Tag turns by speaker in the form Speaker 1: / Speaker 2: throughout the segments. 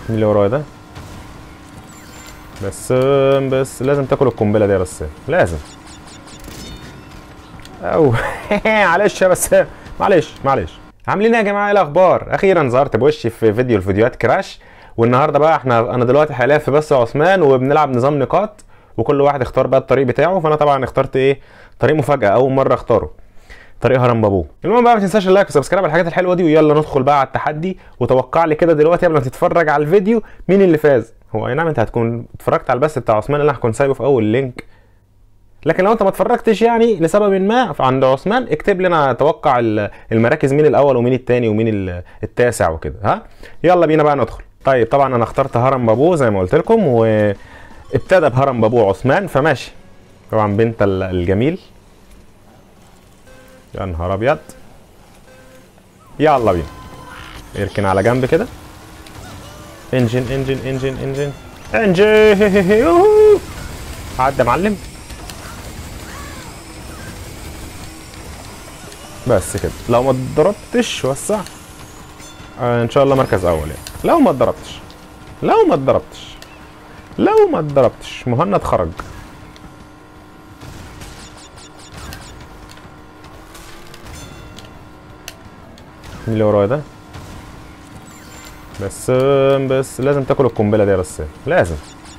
Speaker 1: مين اللي ورايا ده بس بس لازم تاكل القنبله دي يا بس لازم او معلش يا بس معلش معلش عاملين ايه يا جماعه ايه الاخبار اخيرا ظهرت بوشي في فيديو الفيديوهات كراش والنهارده بقى احنا انا دلوقتي حاليا في بس عثمان وبنلعب نظام نقاط وكل واحد اختار بقى الطريق بتاعه فانا طبعا اخترت ايه طريق مفاجاه اول مره اختاره طريق هرم بابوه المهم بقى ما تنساش اللايك وسبسكرايب على الحاجات الحلوه دي ويلا ندخل بقى على التحدي وتوقع لي كده دلوقتي قبل ما تتفرج على الفيديو مين اللي فاز هو اي نعم انت هتكون اتفرجت على البث بتاع عثمان اللي انا هكون سايبه في اول لينك لكن لو انت ما اتفرجتش يعني لسبب ما عند عثمان اكتب لنا توقع المراكز مين الاول ومين الثاني ومين التاسع وكده ها يلا بينا بقى ندخل طيب طبعا انا اخترت هرم بابوه زي ما قلت لكم وابتدى بهرم بابوه عثمان فماشي طبعا بنت الجميل يا نهار ابيض يلا بينا اركن على جنب كده انجن انجن انجن انجن انجن عدى يا معلم بس كده لو ما اتضربتش وسع آه ان شاء الله مركز اول يعني لو ما اتضربتش لو ما اتضربتش لو ما اتضربتش مهند خرج مين اللي ورايا ده بس بس لازم تاكل القنبله دي يا بس لازم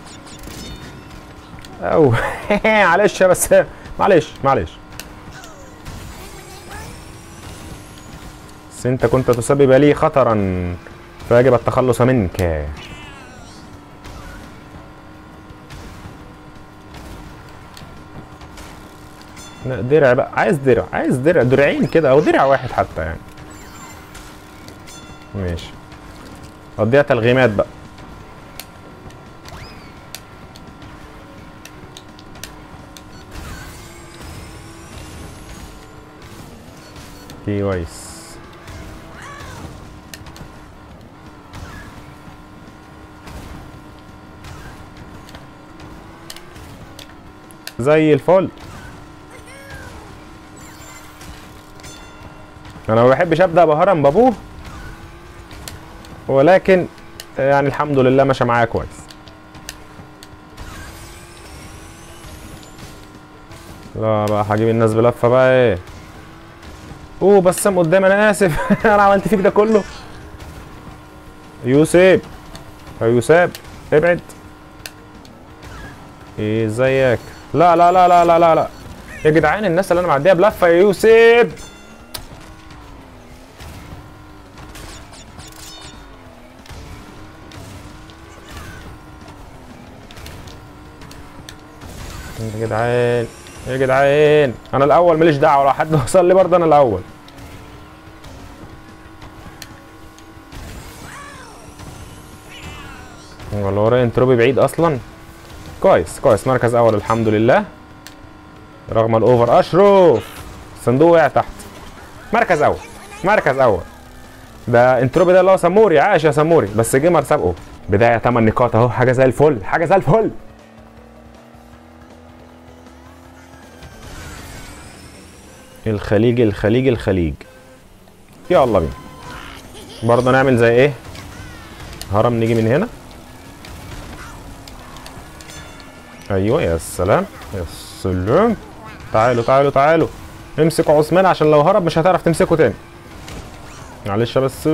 Speaker 1: او معلش يا بس معلش معلش بس انت كنت تسبب لي خطرا فيجب التخلص منك لا درع بقى عايز درع عايز درع درعين كده او درع واحد حتى يعني ماشي قضيها تلغيمات بقى كويس زي الفل انا ما بحبش ابدا بهرم بابوه ولكن يعني الحمد لله ماشي معايا كويس لا بقى هجيب الناس بلفه بقى ايه اوه بسام قدام انا اسف انا عملت فيك ده كله يوسف يا يوسف ابعد ايه ازيك لا لا لا لا لا لا لا يا جدعان الناس اللي انا معديها بلفه يا يوسف يا جدعان يا جدعان انا الاول ماليش دعوه لو حد وصل لي برضه انا الاول ولا ورايا انتروبي بعيد اصلا كويس كويس مركز اول الحمد لله رغم الاوفر اشرف الصندوق وقع تحت مركز اول مركز اول ده انتروبي ده اللي هو سموري عاش يا سموري بس جيمر سابقه بدايه 8 نقاط اهو حاجه زي الفل حاجه زي الفل الخليج الخليج الخليج يلا بينا برضه نعمل زي ايه هرم نيجي من هنا ايوه يا سلام يا سلام تعالوا تعالوا تعالوا امسكوا عثمان عشان لو هرب مش هتعرف تمسكه تاني معلش بس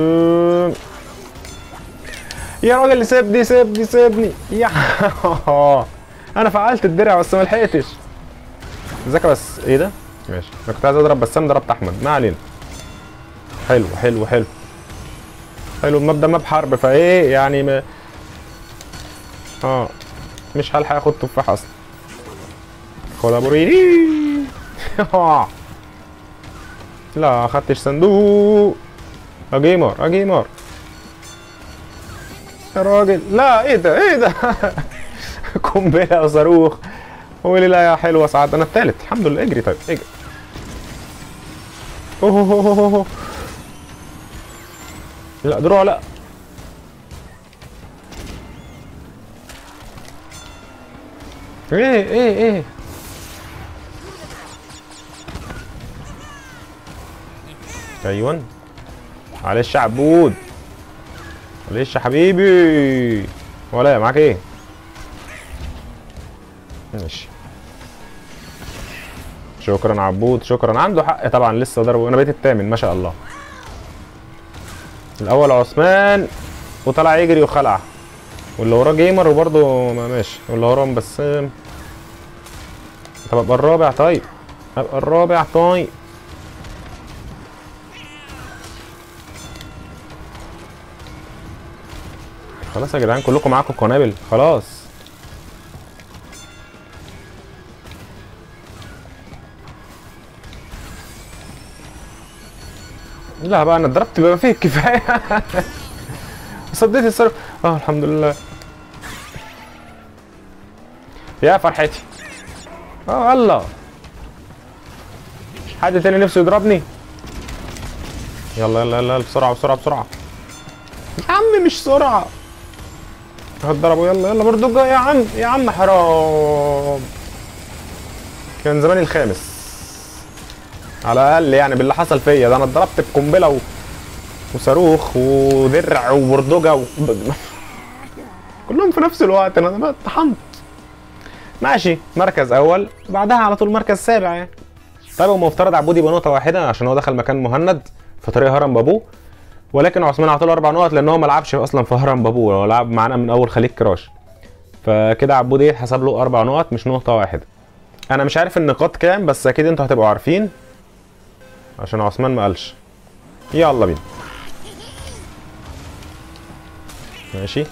Speaker 1: يا راجل سيبني سيبني سيبني يا انا فعلت الدرع بس ما لحقتش ذاك بس ايه ده ماشي انا كنت عايز اضرب بسام ضربت احمد ما علينا حلو حلو حلو حلو المبدا ماب حرب فايه يعني ما اه مش هلحق اخد تفاح اصلا كولابوريني لا خدتش صندوق يا جيمر يا جيمر يا راجل لا ايه ده ايه ده قنبله وصاروخ قولي لا يا حلوه سعاد انا التالت الحمد لله اجري طيب اجري اوه أوه أوه أوه. لا دروع لا ايه ايه ايه ايوه معلش عبود معلش يا حبيبي ولا معاك ايه ماشي شكرا عبود شكرا عنده حق طبعا لسه ضربه انا بقيت الثامن ما شاء الله الاول عثمان وطلع يجري وخلع واللي وراه جيمر وبرضه ما ماشي واللي وراهم بسام طب ابقى الرابع طيب ابقى الرابع طيب خلاص يا جدعان كلكم معاكم قنابل خلاص لا بقى انا ضربت بما فيه الكفايه صديت الصاروخ اه الحمد لله يا فرحتي اه الله حد تاني نفسه يضربني يلا يلا يلا بسرعه بسرعه بسرعه يا عم مش سرعه هتضربه يلا يلا بردوجة يا عم يا عم حرام كان زماني الخامس على الاقل يعني باللي حصل فيا ده انا اتضربت بقنبله و... وصاروخ ودرع وبردوجة و... كلهم في نفس الوقت انا بقى اتطحنت ماشي مركز اول بعدها على طول مركز سابع يعني طيب هو مفترض عبود يبقى نقطه واحده عشان هو دخل مكان مهند في طريق هرم بابوه ولكن عثمان عطاله اربع نقط لان هو ما لعبش اصلا في هرم بابوه هو لعب معانا من اول خليج كراش فكده عبود ايه حسب له اربع نقط مش نقطه واحده انا مش عارف النقاط كام بس اكيد انتوا هتبقوا عارفين عشان عثمان ما قالش يلا بينا ماشي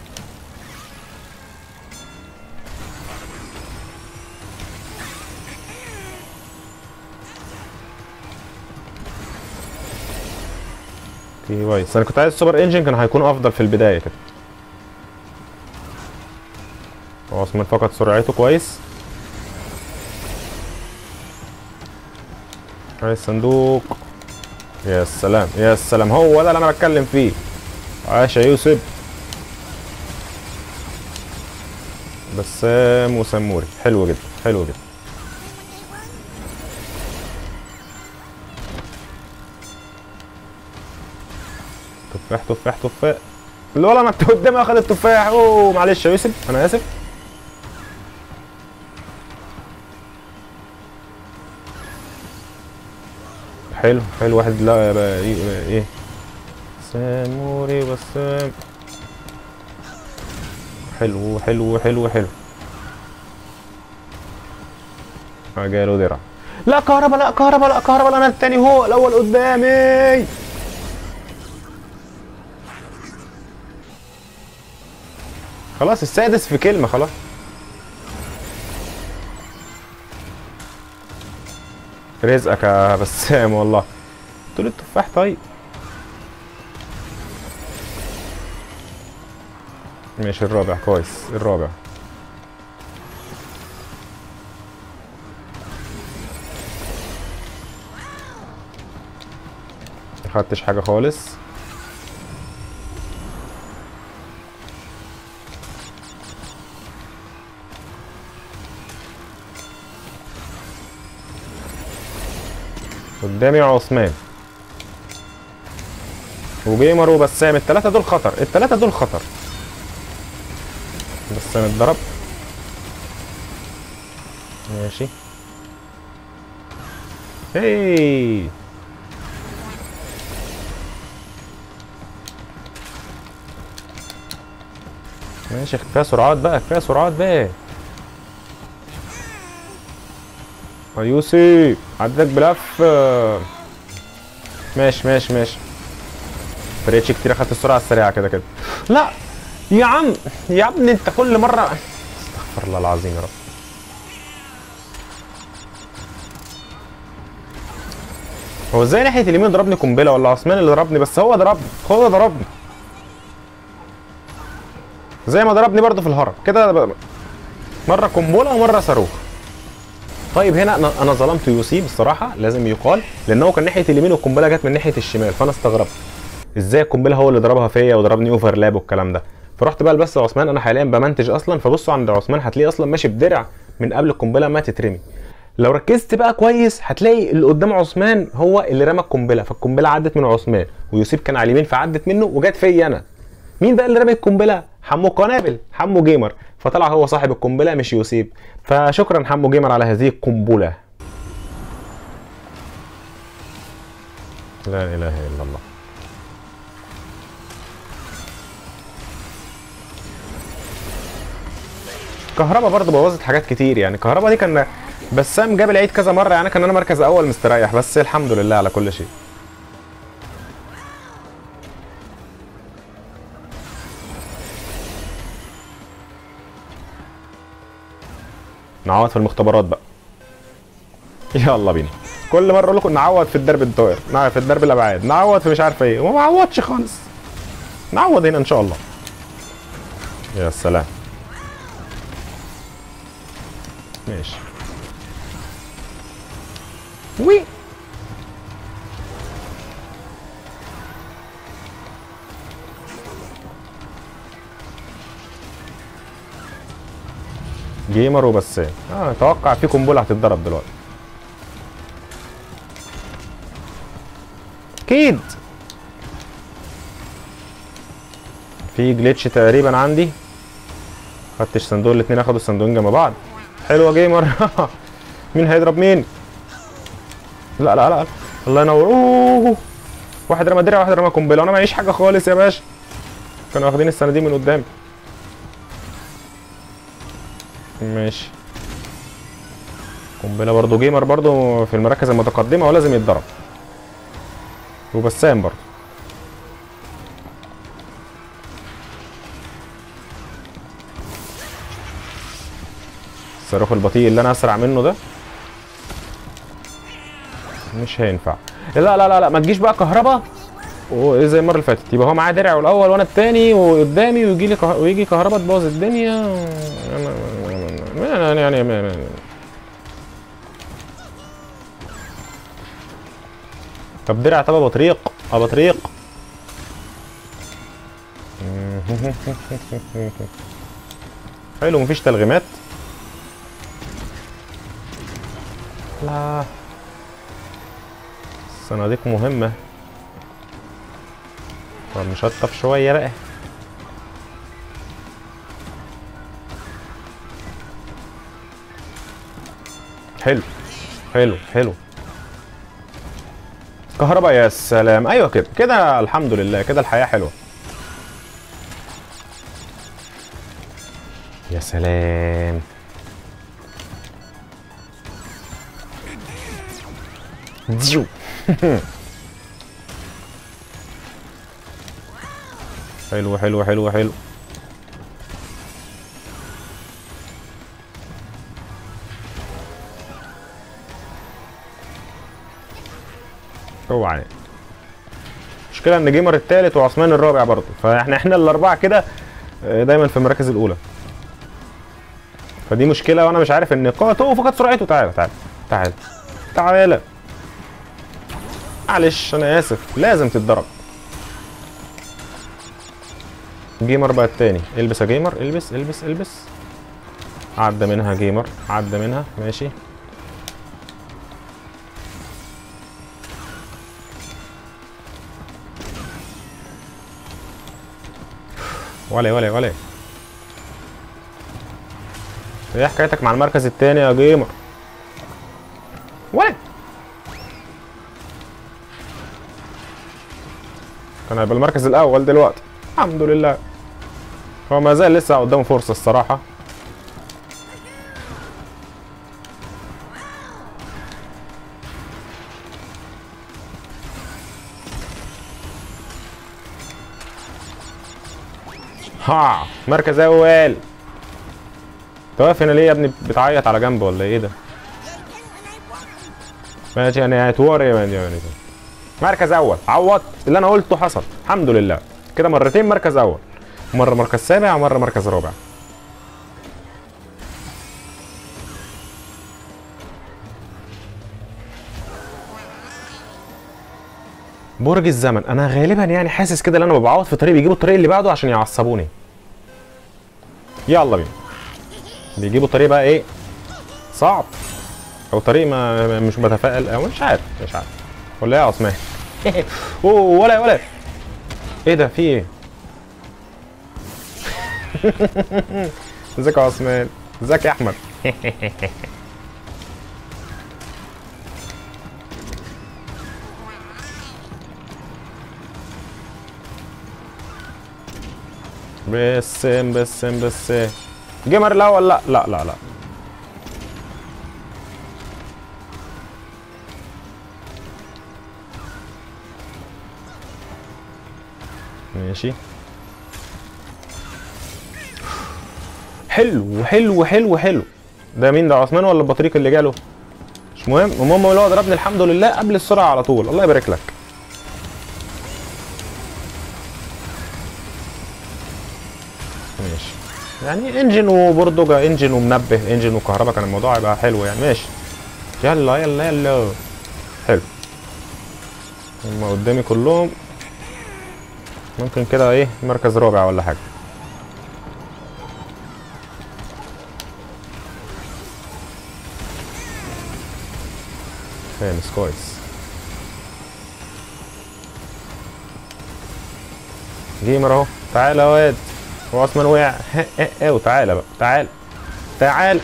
Speaker 1: اوكي كويس انا كنت عايز سوبر انجن كان هيكون افضل في البدايه كده هو عثمان فقد سرعته كويس عايز صندوق يا سلام يا سلام هو ده اللي انا بتكلم فيه عاش يا يوسف بسام وسموري حلو جدا حلو جدا تفاح تفاح تفاح الولا ما انت قدامي اخد التفاح اوه معلش يا يوسف انا اسف حلو حلو واحد لا بقى ايه, بقى إيه. ساموري بسام حلو حلو حلو حلو جاله درع لا كهربا لا كهربا لا كهربا لا انا التاني هو الاول قدامي خلاص السادس في كلمة خلاص رزقك يا بسام والله تقول التفاح طيب ماشي الرابع كويس الرابع خدتش حاجة خالص قدامي عثمان وجيمر وبسام التلاتة دول خطر التلاتة دول خطر بسام اتضرب ماشي هي ماشي كفايه سرعات بقى كفايه سرعات بقى يا يوسف عدتك بلف ماشي ماشي ماشي فرقتش كتير اخدت السرعه السريعه كده كده لا يا عم يا ابني انت كل مره استغفر الله العظيم يا رب هو ازاي ناحيه اليمين ضربني قنبله ولا عثمان اللي ضربني بس هو ضربني هو ضربني زي ما ضربني برضه في الهرم كده مره قنبله ومره صاروخ طيب هنا انا انا ظلمت يوسيب الصراحه لازم يقال لان هو كان ناحيه اليمين والقنبله جت من ناحيه الشمال فانا استغربت ازاي القنبله هو اللي ضربها فيا وضربني اوفرلاب والكلام ده فرحت بقى لبس عثمان انا حاليا بمنتج اصلا فبصوا عند عثمان هتلاقيه اصلا ماشي بدرع من قبل القنبله ما تترمي لو ركزت بقى كويس هتلاقي اللي قدام عثمان هو اللي رمى القنبله فالقنبله عدت من عثمان ويوسيب كان على اليمين فعدت منه وجت فيا انا مين بقى اللي رمى القنبله حمو قنابل حمو جيمر فطلع هو صاحب القنبله مش يوسيب فشكرا حمو جيمر على هذه القنبله لا اله الا الله كهربا برضه بوظت حاجات كتير يعني كهربا دي كان بسام جاب العيد كذا مره يعني كان انا مركز اول مستريح بس الحمد لله على كل شيء نعوض في المختبرات بقى يلا بينا كل مره اقول لكم نعوض في الدرب الطائر نعوض في الدرب الابعاد نعوض في مش عارف ايه وما بعوضش خالص نعوض هنا ان شاء الله يا سلام ماشي وي جيمر وبسام اه اتوقع في قنبله هتتضرب دلوقتي اكيد في جليتش تقريبا عندي خدتش صندوق الاتنين اخدوا الصندوقين جنب بعض حلوه جيمر مين هيضرب مين لا لا لا الله ينور اوه واحد رمى درع واحد رمى قنبله وانا معيش حاجه خالص يا باشا كانوا واخدين الصناديق من قدامي ماشي قنبله برضو جيمر برضو في المراكز المتقدمه ولازم يتضرب وبسام برضو الصاروخ البطيء اللي انا اسرع منه ده مش هينفع لا لا لا لا ما تجيش بقى كهربا وايه زي المره اللي فاتت يبقى هو معاه درع الاول وانا التاني وقدامي ويجي لي كه... ويجي كهربا تبوظ الدنيا يعني يعني يعني طب درع طب ابو طريق ابو طريق حلو مفيش تلغيمات لا الصناديق مهمة طب نشطب شوية بقى حلو حلو حلو كهرباء يا سلام ايوه كده كده الحمد لله كده الحياة حلوة يا سلام ديو حلو حلو حلو حلو اوعى المشكله ان جيمر التالت وعثمان الرابع برضه فاحنا احنا الاربعه كده آه، دايما في المراكز الاولى فدي مشكله وانا مش عارف النقاط هو فقد سرعته تعالى تعالى تعالى تعالى معلش انا اسف لازم تتضرب جيمر بقى التاني البس يا جيمر البس البس البس عدى منها جيمر عدى منها ماشي ولا ولا ولا ايه حكايتك مع المركز التاني يا جيمر ولا كان هيبقى المركز الاول دلوقتي الحمد لله هو ما زال لسه قدامه فرصه الصراحه ها مركز اول انت واقف هنا ليه يا ابني بتعيط على جنب ولا ايه ده ماشي يعني هتوري يعني يعني مركز اول عوضت اللي انا قلته حصل الحمد لله كده مرتين مركز اول مره مركز سابع ومره مركز رابع برج الزمن انا غالبا يعني حاسس كده ان انا ببعوض في طريق بيجيبوا الطريق اللي بعده عشان يعصبوني يلا بينا بيجيبوا طريق بقى ايه صعب او طريق ما ما- مش متفائل او مش عارف مش عارف ولا ايه يا عثمان اوه ولا ولا ايه ده في ايه ازيك يا عثمان ازيك يا احمد بسم بسم بسم جيمر الاول لا لا لا لا ماشي حلو حلو حلو حلو ده مين ده عثمان ولا البطريق اللي جاله مش مهم المهم اللي هو ضربني الحمد لله قبل السرعه على طول الله يبارك لك ماشي يعني انجن وبرضه انجن ومنبه انجن وكهرباء كان الموضوع هيبقى حلو يعني ماشي يلا يلا يلا حلو هما قدامي كلهم ممكن كده ايه مركز رابع ولا حاجه خامس كويس جيمر اهو تعالى يا واد هو عثمان وقع ايه وتعالى بقى تعال تعال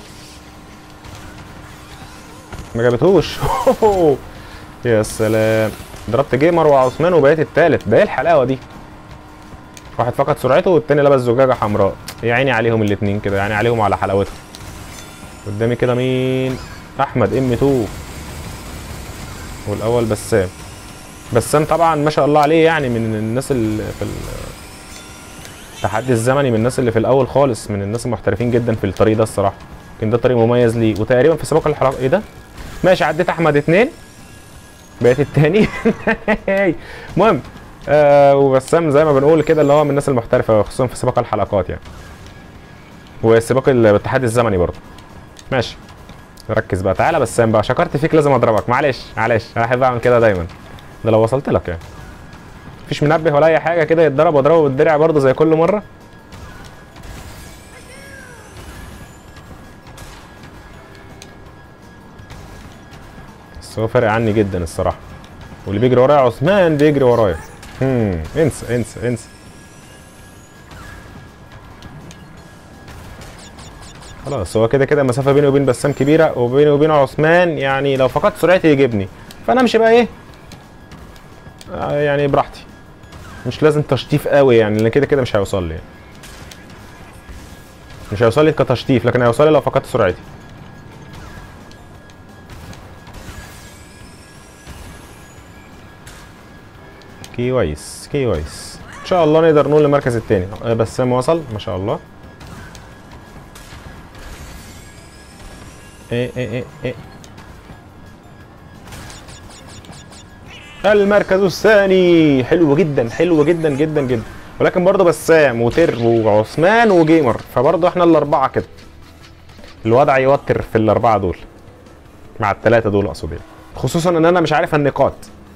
Speaker 1: ما جابتهوش يا سلام ضربت جيمر وعثمان وبقيت التالت ده ايه الحلاوه دي واحد فقد سرعته والتاني لبس زجاجه حمراء يا عيني عليهم الاتنين كده يعني عليهم على حلاوتهم قدامي كده مين احمد ام 2 والاول بسام بسام طبعا ما شاء الله عليه يعني من الناس اللي في التحدي الزمني من الناس اللي في الاول خالص من الناس المحترفين جدا في الطريق ده الصراحه كان ده طريق مميز ليه وتقريبا في سباق الحلقه ايه ده ماشي عديت احمد اتنين بقيت التاني المهم آه وبسام زي ما بنقول كده اللي هو من الناس المحترفه خصوصا في سباق الحلقات يعني وسباق التحدي الزمني برضه ماشي ركز بقى تعالى بسام بقى شكرت فيك لازم اضربك معلش معلش انا احب اعمل كده دايما ده لو وصلت لك يعني مفيش منبه ولا اي حاجه كده يتضرب واضربه بالدرع برضه زي كل مره بس هو فارق عني جدا الصراحه واللي بيجري ورايا عثمان بيجري ورايا هم انسى انسى انسى خلاص هو كده كده المسافه بيني وبين بسام كبيره وبيني وبين عثمان يعني لو فقدت سرعتي يجيبني فانا امشي بقى ايه آه يعني براحتي مش لازم تشطيف قوي يعني لان كده كده مش هيوصل لي يعني. مش هيوصل لي كتشطيف لكن هيوصل لي لو فقدت سرعتي كويس كويس ان شاء الله نقدر نقول المركز الثاني بسام وصل ما شاء الله ايه ايه ايه ايه المركز الثاني حلو جدا حلو جدا جدا جدا ولكن برضه بسام وتربو وعثمان وجيمر فبرضه احنا الاربعه كده الوضع يوتر في الاربعه دول مع الثلاثه دول اقصد يعني خصوصا ان انا مش عارف النقاط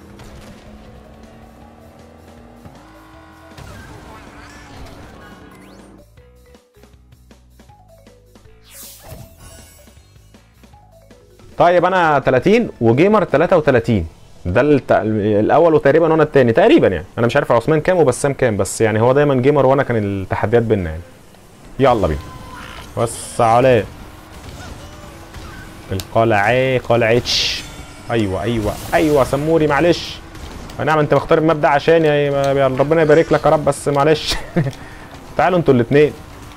Speaker 1: طيب انا 30 وجيمر 33 ده الت... الاول وتقريبا وانا الثاني تقريبا يعني انا مش عارف عثمان كام وبسام كام بس يعني هو دايما جيمر وانا كان التحديات بينا يعني يلا بينا وسع عليه القلعه قلعتش ايوه ايوه ايوه سموري معلش نعم انت مختار المبدا عشان يا ربنا يبارك لك يا رب بس معلش تعالوا انتوا الاثنين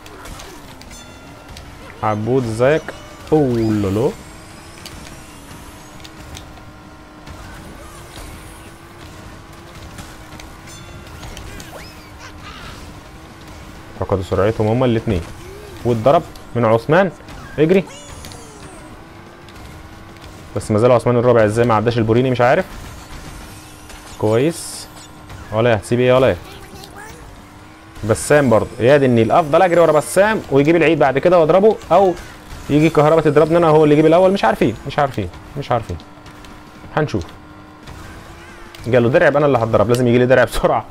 Speaker 1: عبود ازيك اوه فقدوا سرعتهم هما الاثنين واتضرب من عثمان اجري بس ما زال عثمان الرابع ازاي ما عداش البوريني مش عارف كويس ولا هتسيب ايه ولا بسام برضه يا دي النيل افضل اجري ورا بسام ويجيب العيد بعد كده واضربه او يجي كهربا تضربني انا هو اللي يجيب الاول مش عارفين مش عارفين مش عارفين هنشوف جاله درع يبقى انا اللي هتضرب لازم يجي لي درع بسرعه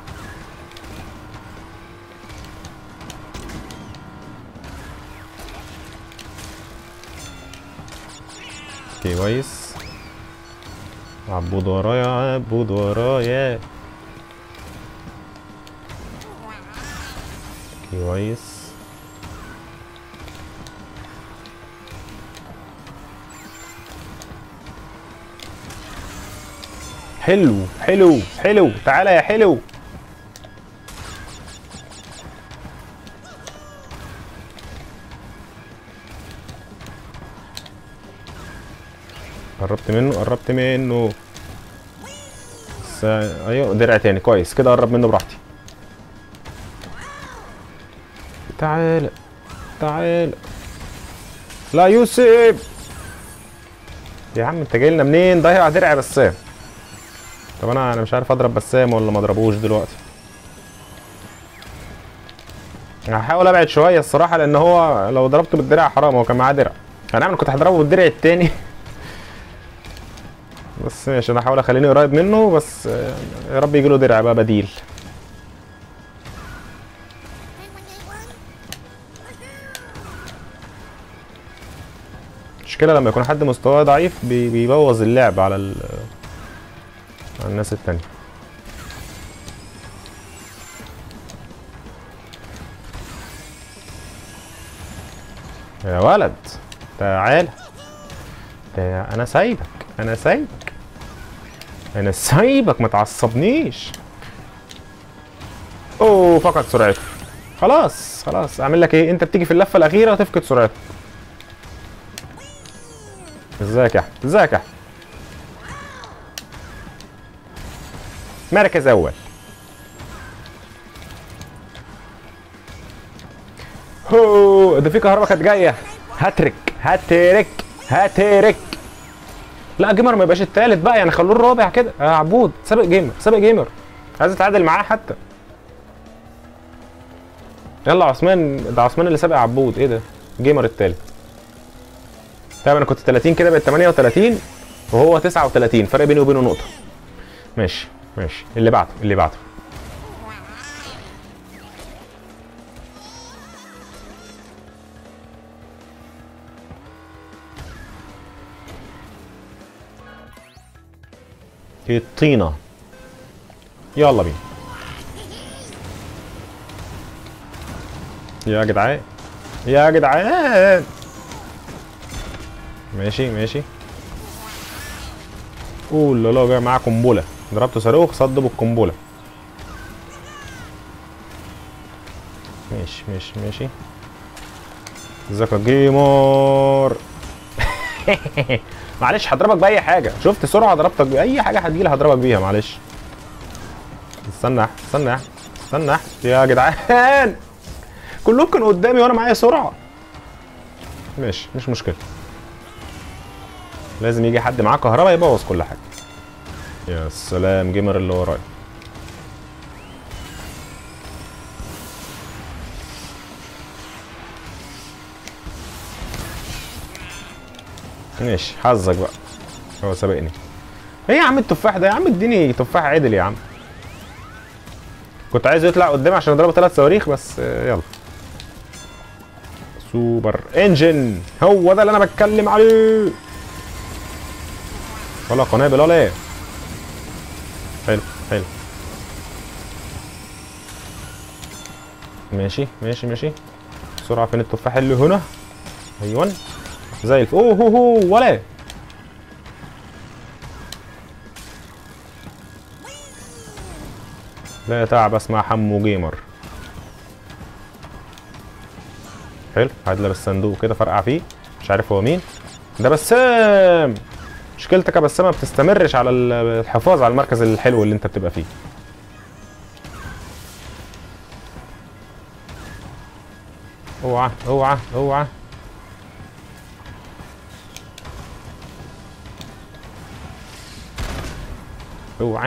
Speaker 1: كويس عبود ورايا عبود ورايا كويس حلو حلو حلو تعالى يا حلو قربت منه قربت منه بس ايوه درع تاني كويس كده قرب منه براحتي تعال تعال لا يوسف يا عم انت جاي لنا منين ضيع درع بسام طب انا انا مش عارف اضرب بسام ولا ما اضربوش دلوقتي هحاول ابعد شويه الصراحه لان هو لو ضربته بالدرع حرام هو كان معاه درع انا كنت هضربه بالدرع التاني بس ماشي انا هحاول اخليني قريب منه بس آه، يا رب يجي له درع بقى بديل المشكلة لما يكون حد مستواه ضعيف بي- بيبوظ اللعب على ال على الناس التانية يا ولد تعال تا- انا سايبك انا سايبك انا سايبك ما تعصبنيش اوه فقد سرعته خلاص خلاص اعمل لك ايه انت بتيجي في اللفه الاخيره وتفقد سرعتك ازيك يا احمد ازيك يا احمد مركز اول هو ده في كهرباء كانت جايه هاتريك هاتريك هاتريك لا جيمر ما يبقاش التالت بقى يعني خلوه الرابع كده يا عبود سابق جيمر سابق جيمر عايز اتعادل معاه حتى يلا عثمان ده عثمان اللي سابق عبود ايه ده جيمر التالت طيب انا كنت 30 كده بقت 38 وهو 39 فرق بيني وبينه نقطه ماشي ماشي اللي بعده اللي بعده الطينة يلا بينا يا جدعان يا جدعان ماشي ماشي قول لا لا جاي معاه قنبله ضربته صاروخ صد بالقنبله ماشي ماشي ماشي ازيك يا جيمر معلش هضربك باي حاجه شفت سرعه ضربتك باي حاجه هتجيلي هضربك بيها معلش استنى يا أحمد، استنى يا أحمد، استنى يا أحمد. يا جدعان كلهم كانوا قدامي وانا معايا سرعه ماشي مش مشكله لازم يجي حد معاه كهرباء يبوظ كل حاجه يا سلام جيمر اللي ورايا ماشي حظك بقى هو سابقني ايه يا عم التفاح ده يا عم اديني تفاح عدل يا عم كنت عايزه يطلع قدامي عشان اضربه ثلاث صواريخ بس آه، يلا سوبر انجن هو ده اللي انا بتكلم عليه ولا قنابل ولا ايه حلو حلو ماشي ماشي ماشي بسرعة فين التفاح اللي هنا ايوه زي الف اوه هو هو ولا لا تعب اسمع حمو جيمر حلو هات لي الصندوق كده فرقع فيه مش عارف هو مين ده بسام مشكلتك يا بسام ما بتستمرش على ال- الحفاظ على المركز الحلو اللي انت بتبقى فيه اوعى اوعى اوعى اوعى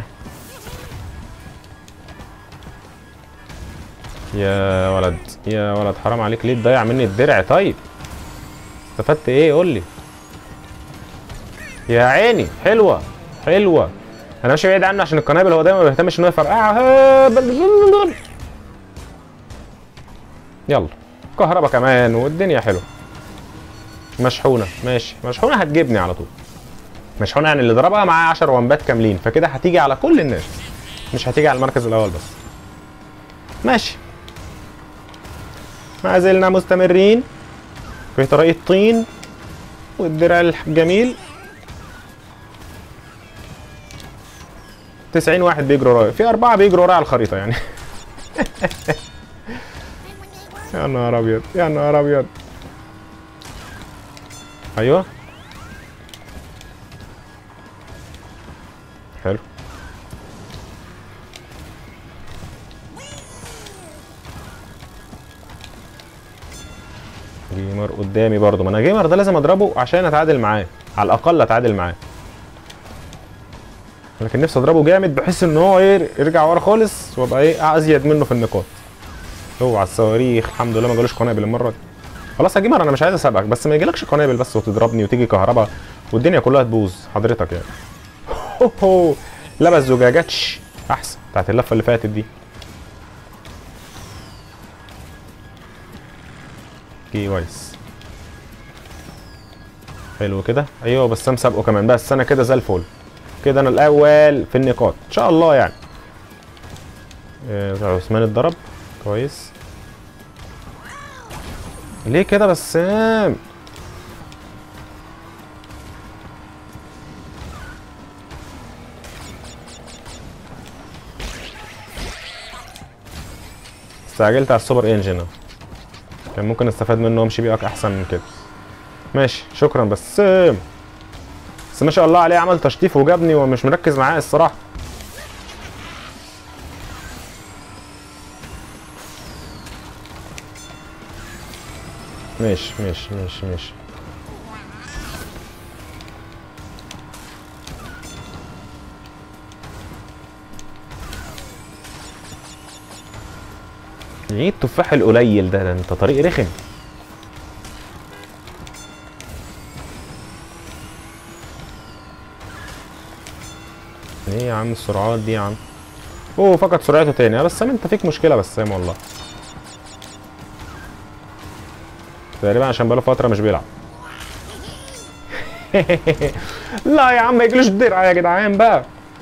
Speaker 1: يا ولد يا ولد حرام عليك ليه تضيع مني الدرع طيب استفدت ايه قول لي يا عيني حلوه حلوه انا ماشي بعيد عنه عشان القنابل هو دايما ما بيهتمش ان هو يفرقعها يلا كهربا كمان والدنيا حلوه مشحونه ماشي مشحونه هتجيبني على طول مشحونه يعني اللي ضربها معاه 10 ومبات كاملين فكده هتيجي على كل الناس مش هتيجي على المركز الاول بس ماشي ما زلنا مستمرين في طريق الطين والدرع الجميل 90 واحد بيجروا ورايا في اربعه بيجروا ورايا على الخريطه يعني يا نهار ابيض يا نهار ابيض ايوه حلو جيمر قدامي برضو ما انا جيمر ده لازم اضربه عشان اتعادل معاه على الاقل اتعادل معاه لكن نفسي اضربه جامد بحيث ان هو ايه يرجع ورا خالص وابقى ايه ازيد منه في النقاط اوعى الصواريخ الحمد لله ما جالوش قنابل المره دي خلاص يا جيمر انا مش عايز اسابقك بس ما يجيلكش قنابل بس وتضربني وتيجي كهرباء والدنيا كلها تبوظ حضرتك يعني هو لبس زجاجاتش احسن بتاعت اللفه اللي فاتت دي كويس حلو كده ايوه بس انا سابقه كمان بس انا كده زي الفل كده انا الاول في النقاط ان شاء الله يعني آه، عثمان اتضرب كويس ليه كده بسام استعجلت على السوبر انجن اهو. كان ممكن استفاد منه وامشي بيه احسن من كده ماشي شكرا بسام بس ما شاء الله عليه عمل تشطيف وجابني ومش مركز معاه الصراحه ماشي ماشي ماشي ماشي ايه التفاح القليل ده ده انت طريق رخم ايه يا عم السرعات دي يا عم اوه فقد سرعته تاني بس انت فيك مشكله بسام والله تقريبا عشان بقاله فتره مش بيلعب لا يا عم ما يجيلوش الدرع يا جدعان بقى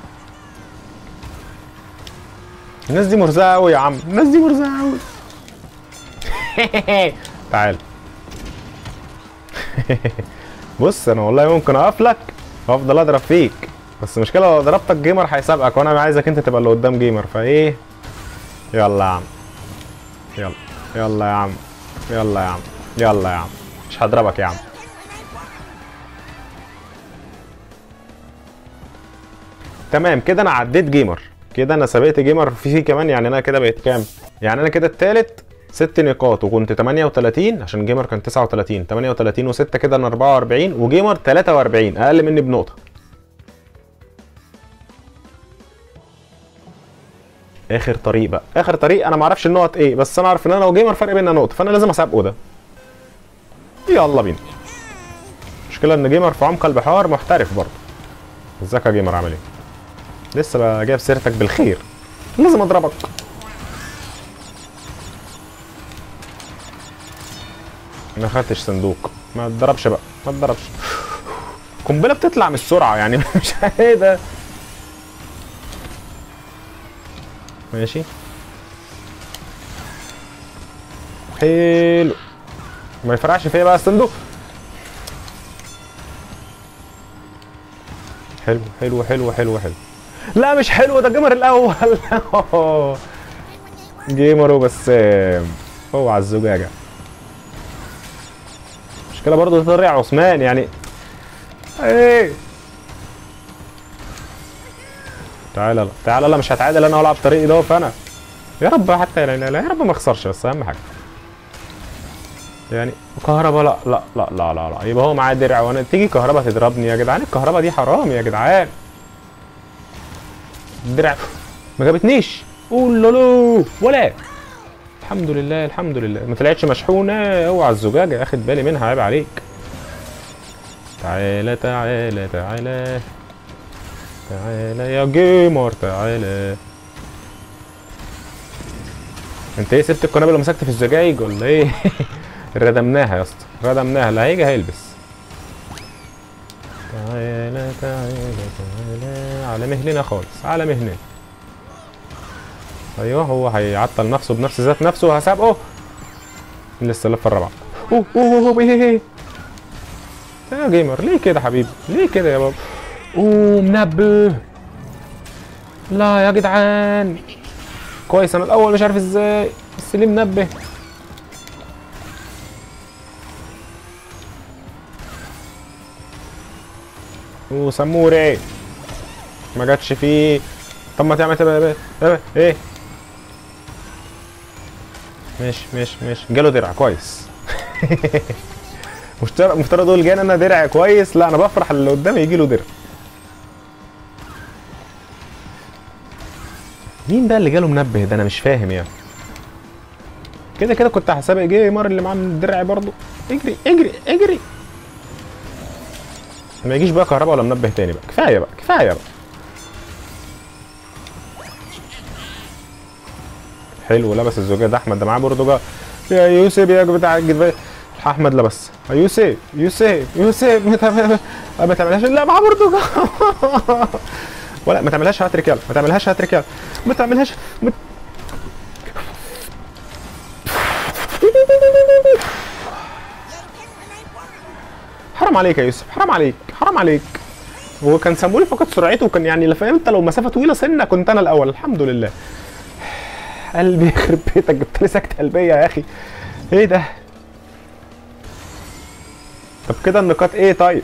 Speaker 1: الناس دي مرزقه قوي يا عم الناس دي مرزقه قوي تعال بص انا والله ممكن اقف لك وافضل اضرب فيك بس المشكله لو ضربتك جيمر هيسابقك وانا عايزك انت تبقى اللي قدام جيمر فايه يلا يا عم يلا يلا يا عم يلا يا عم يلا يا عم مش هضربك يا عم تمام كده انا عديت جيمر كده انا سبقت جيمر في في كمان يعني انا كده بقيت كام يعني انا كده التالت ست نقاط وكنت 38 عشان جيمر كان 39 38 و6 كده انا 44 وجيمر 43 اقل مني بنقطه اخر طريق بقى اخر طريق انا ما اعرفش النقط ايه بس انا عارف ان انا وجيمر فرق بيننا نقطه فانا لازم اسابقه ده يلا بينا المشكله ان جيمر في عمق البحار محترف برضه ازيك يا جيمر عامل ايه لسه بقى جايب سيرتك بالخير لازم اضربك ما خدتش صندوق ما تضربش بقى ما تضربش قنبله بتطلع من السرعه يعني مش ايه ده ماشي حلو ما يفرقش فيا بقى الصندوق حلو حلو حلو حلو حلو لا مش حلو ده جيمر الاول جيمر وبسام اوعى الزجاجه مشكله برضه طريق عثمان يعني ايه تعالى لا تعالى لا مش هتعادل انا والعب طريقي ده فانا يا رب حتى لا لا لا يا رب ما اخسرش بس اهم حاجه يعني كهرباء لا لا لا لا لا لا يبقى هو معاه درع وانا تيجي كهرباء تضربني يا جدعان الكهرباء دي حرام يا جدعان الدرع ما جابتنيش قول لولو ولا الحمد لله الحمد لله ما طلعتش مشحونه اوعى الزجاجه اخد بالي منها عيب عليك تعالى تعالى تعالى تعالى يا جيمر تعالى انت ايه سبت القنابل ومسكت في الزجايج ولا ايه ردمناها يا اسطى ردمناها اللي هيجي هيلبس تعالى تعالى تعالى على مهلنا خالص على مهلنا ايوه هو هيعطل نفسه بنفس ذات نفسه هسابقه لسه اللفه الرابعه اوه اوه اوه ايه ايه يا جيمر ليه كده حبيبي ليه كده يا بابا اوه منبه لا يا جدعان كويس انا الاول مش عارف ازاي بس ليه منبه وسموري ما جاتش فيه طب ما تعمل تبقى ايه ايه ماشي ماشي ماشي جاله درع كويس مفترض مفترض اقول جاي انا درع كويس لا انا بفرح اللي قدامي يجي له درع مين ده اللي جاله منبه ده انا مش فاهم يعني كده كده كنت هسابق جيمر اللي معاه من الدرع برضه اجري اجري اجري ما يجيش بقى كهرباء ولا منبه تاني بقى كفايه بقى كفايه بقى حلو لبس الزجاج ده احمد ده معاه برضه يا يوسف يا بتاع الجدفان احمد لبس يوسف يوسف يوسف ما تعمل- ما تعملهاش لا معاه برضه ولا ما تعملهاش هاتريك يلا ما تعملهاش هاتريك يلا ما تعملهاش ما... حرام عليك يا يوسف حرام عليك حرام عليك هو كان سامولي فقد سرعته وكان يعني لو انت لو مسافه طويله سنه كنت انا الاول الحمد لله قلبي يخرب بيتك جبت لي سكته قلبيه يا اخي ايه ده طب كده النقاط ايه طيب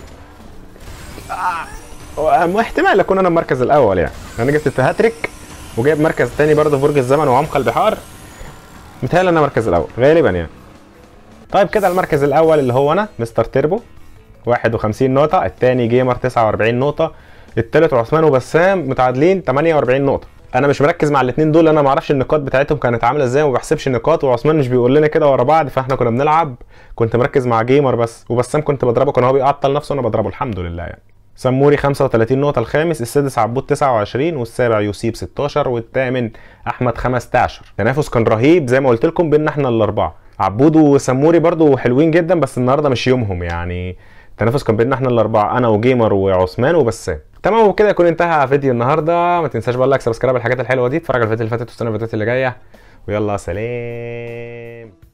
Speaker 1: آه. احتمال اكون انا المركز الاول يعني انا جبت هاتريك وجايب مركز تاني برضه في برج الزمن وعمق البحار متهيألي انا المركز الاول غالبا يعني طيب كده المركز الاول اللي هو انا مستر تيربو 51 نقطة التاني جيمر 49 نقطة التالت عثمان وبسام متعادلين 48 نقطة انا مش مركز مع الاثنين دول انا ما اعرفش النقاط بتاعتهم كانت عامله ازاي وما بحسبش النقاط وعثمان مش بيقول لنا كده ورا بعض فاحنا كنا بنلعب كنت مركز مع جيمر بس وبسام كنت بضربه كان هو بيعطل نفسه وانا بضربه الحمد لله يعني سموري 35 نقطة الخامس السادس عبود 29 والسابع يوسيب 16 والثامن أحمد 15 التنافس كان رهيب زي ما قلت لكم بينا احنا الأربعة عبود وسموري برضو حلوين جدا بس النهارده مش يومهم يعني التنافس كان بيننا احنا الأربعة أنا وجيمر وعثمان وبسام تمام وبكده يكون انتهى فيديو النهارده ما تنساش بقى لايك سبسكرايب الحاجات الحلوه دي اتفرج على الفيديو اللي فاتت واستنى الفيديوهات اللي جايه ويلا سلام